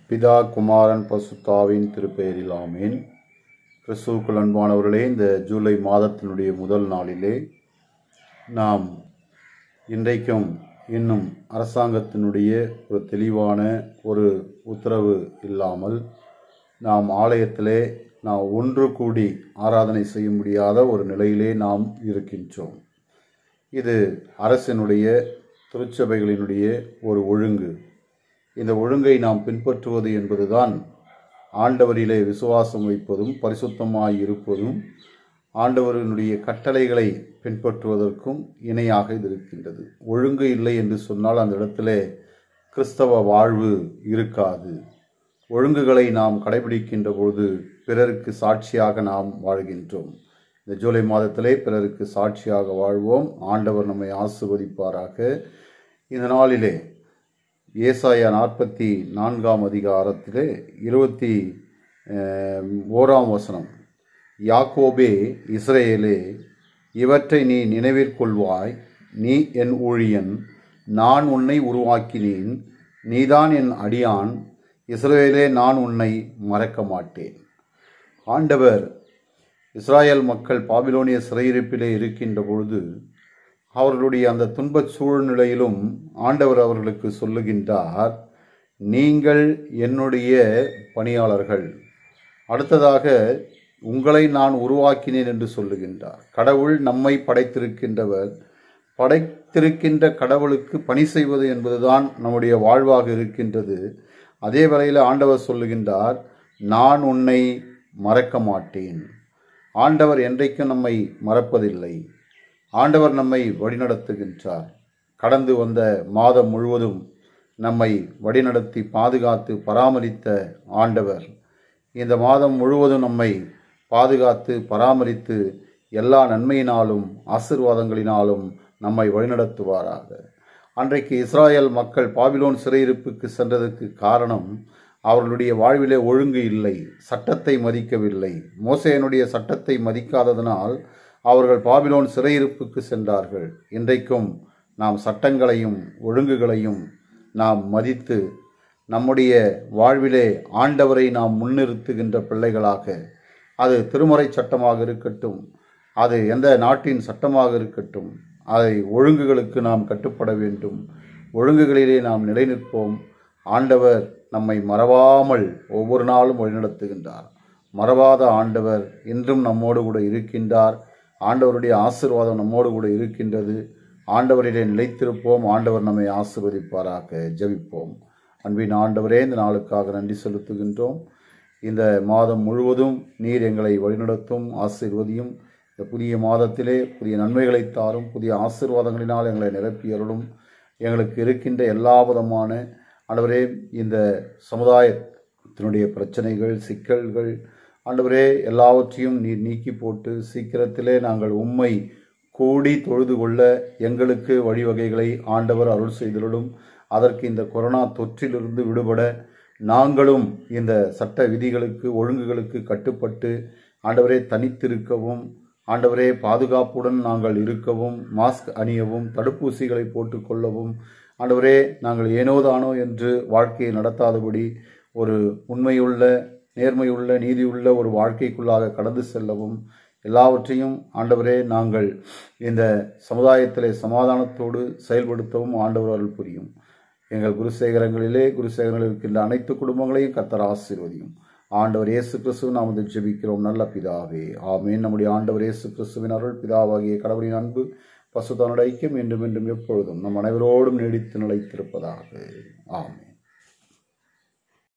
பிதா குமாரன் பசுத்தாவின் திருப்பெயரில் ஆமேன் கிறிஸ்துவுக்குள் அன்பானவர்களே இந்த ஜூலை மாதத்தினுடைய முதல் நாளிலே நாம் இன்றைக்கும் இன்னும் அரசாங்கத்தினுடைய ஒரு தெளிவான ஒரு உத்தரவு இல்லாமல் நாம் ஆலயத்திலே நாம் ஒன்று கூடி ஆராதனை செய்ய முடியாத ஒரு நிலையிலே நாம் இருக்கின்றோம் இது அரசினுடைய திருச்சபைகளினுடைய ஒரு ஒழுங்கு இந்த ஒழுங்கை நாம் பின்பற்றுவது என்பதுதான் ஆண்டவரிலே விசுவாசம் வைப்பதும் பரிசுத்தமாய் இருப்பதும் ஆண்டவரினுடைய கட்டளைகளை பின்பற்றுவதற்கும் இணையாக இது இருக்கின்றது ஒழுங்கு இல்லை என்று சொன்னால் அந்த இடத்திலே கிறிஸ்தவ வாழ்வு இருக்காது ஒழுங்குகளை நாம் கடைபிடிக்கின்ற பொழுது பிறருக்கு சாட்சியாக நாம் வாழ்கின்றோம் இந்த ஜூலை மாதத்திலே பிறருக்கு சாட்சியாக வாழ்வோம் ஆண்டவர் நம்மை ஆசிர்வதிப்பாராக இந்த நாளிலே ஏசாயா நாற்பத்தி நான்காம் அதிகாரத்திலே இருபத்தி அஹ், ஓராம் வசனம் யாக்கோபே இஸ்ரேலே இவற்றை நீ நினைவிற்கொள்வாய் நீ என் ஊழியன் நான் உன்னை உருவாக்கினேன் நீதான் என் அடியான் இஸ்ரவேலே நான் உன்னை மறக்க மாட்டேன் ஆண்டவர் இஸ்ராயேல் மக்கள் பாபிலோனிய சிறையிருப்பிலே இருக்கின்ற பொழுது அவர்களுடைய அந்த துன்பச் சூழ்நிலையிலும் ஆண்டவர் அவர்களுக்கு சொல்லுகின்றார் நீங்கள் என்னுடைய பணியாளர்கள் அடுத்ததாக உங்களை நான் உருவாக்கினேன் என்று சொல்லுகின்றார் கடவுள் நம்மை படைத்திருக்கின்றவர் படைத்திருக்கின்ற கடவுளுக்கு பணி செய்வது என்பதுதான் நம்முடைய வாழ்வாக இருக்கின்றது அதே வேளையில் ஆண்டவர் சொல்லுகின்றார் நான் உன்னை மறக்க மாட்டேன் ஆண்டவர் என்றைக்கும் நம்மை மறப்பதில்லை ஆண்டவர் நம்மை வழிநடத்துகின்றார் கடந்து வந்த மாதம் முழுவதும் நம்மை வழிநடத்தி பாதுகாத்து பராமரித்த ஆண்டவர் இந்த மாதம் முழுவதும் நம்மை பாதுகாத்து பராமரித்து எல்லா நன்மையினாலும் ஆசிர்வாதங்களினாலும் நம்மை வழிநடத்துவாராக அன்றைக்கு இஸ்ராயேல் மக்கள் பாபிலோன் சிறையிருப்புக்கு சென்றதற்கு காரணம் அவர்களுடைய வாழ்விலே ஒழுங்கு இல்லை சட்டத்தை மதிக்கவில்லை மோசேயனுடைய சட்டத்தை மதிக்காததனால் அவர்கள் பாபிலோன் சிறையிருப்புக்கு சென்றார்கள் இன்றைக்கும் நாம் சட்டங்களையும் ஒழுங்குகளையும் நாம் மதித்து நம்முடைய வாழ்விலே ஆண்டவரை நாம் முன்னிறுத்துகின்ற பிள்ளைகளாக அது திருமறை சட்டமாக இருக்கட்டும் அது எந்த நாட்டின் சட்டமாக இருக்கட்டும் அதை ஒழுங்குகளுக்கு நாம் கட்டுப்பட வேண்டும் ஒழுங்குகளிலே நாம் நிலைநிற்போம் ஆண்டவர் நம்மை மறவாமல் ஒவ்வொரு நாளும் வழிநடத்துகின்றார் மறவாத ஆண்டவர் இன்றும் நம்மோடு கூட இருக்கின்றார் ஆண்டவருடைய ஆசீர்வாதம் நம்மோடு கூட இருக்கின்றது ஆண்டவரிலே நிலைத்திருப்போம் ஆண்டவர் நம்மை ஆசீர்வதிப்பாராக ஜெபிப்போம் அன்பின் ஆண்டவரே இந்த நாளுக்காக நன்றி செலுத்துகின்றோம் இந்த மாதம் முழுவதும் நீர் எங்களை வழிநடத்தும் ஆசீர்வதியும் இந்த புதிய மாதத்திலே புதிய நன்மைகளை தாரும் புதிய ஆசீர்வாதங்களினால் எங்களை நிரப்பியருளும் எங்களுக்கு இருக்கின்ற எல்லா விதமான ஆண்டவரே இந்த சமுதாயத்தினுடைய பிரச்சனைகள் சிக்கல்கள் ஆண்டவரே எல்லாவற்றையும் நீர் நீக்கி போட்டு சீக்கிரத்திலே நாங்கள் உம்மை கூடி தொழுது கொள்ள எங்களுக்கு வழிவகைகளை ஆண்டவர் அருள் செய்தருளும் அதற்கு இந்த கொரோனா தொற்றிலிருந்து விடுபட நாங்களும் இந்த சட்ட விதிகளுக்கு ஒழுங்குகளுக்கு கட்டுப்பட்டு ஆண்டவரே தனித்திருக்கவும் ஆண்டவரே பாதுகாப்புடன் நாங்கள் இருக்கவும் மாஸ்க் அணியவும் தடுப்பூசிகளை போட்டுக்கொள்ளவும் ஆண்டவரே நாங்கள் ஏனோதானோ என்று வாழ்க்கையை நடத்தாதபடி ஒரு உண்மையுள்ள நேர்மையுள்ள நீதியுள்ள ஒரு வாழ்க்கைக்குள்ளாக கடந்து செல்லவும் எல்லாவற்றையும் ஆண்டவரே நாங்கள் இந்த சமுதாயத்திலே சமாதானத்தோடு செயல்படுத்தவும் ஆண்டவர் அருள் புரியும் எங்கள் குருசேகரங்களிலே குருசேகரங்களில் இருக்கின்ற அனைத்து குடும்பங்களையும் கத்தர் ஆசீர்வதியும் ஆண்டவர் இயேசு கிறிஸ்துவ நாம் வந்து ஜெபிக்கிறோம் நல்ல பிதாவே ஆமேன் நம்முடைய ஆண்டவர் இயேசு கிறிஸ்துவின் அருள் பிதாவாகிய கடவுளின் அன்பு பசுதானோட ஐக்கியம் என்றும் என்றும் எப்பொழுதும் நம் அனைவரோடும் நீடித்து நிலைத்திருப்பதாக ஆமென்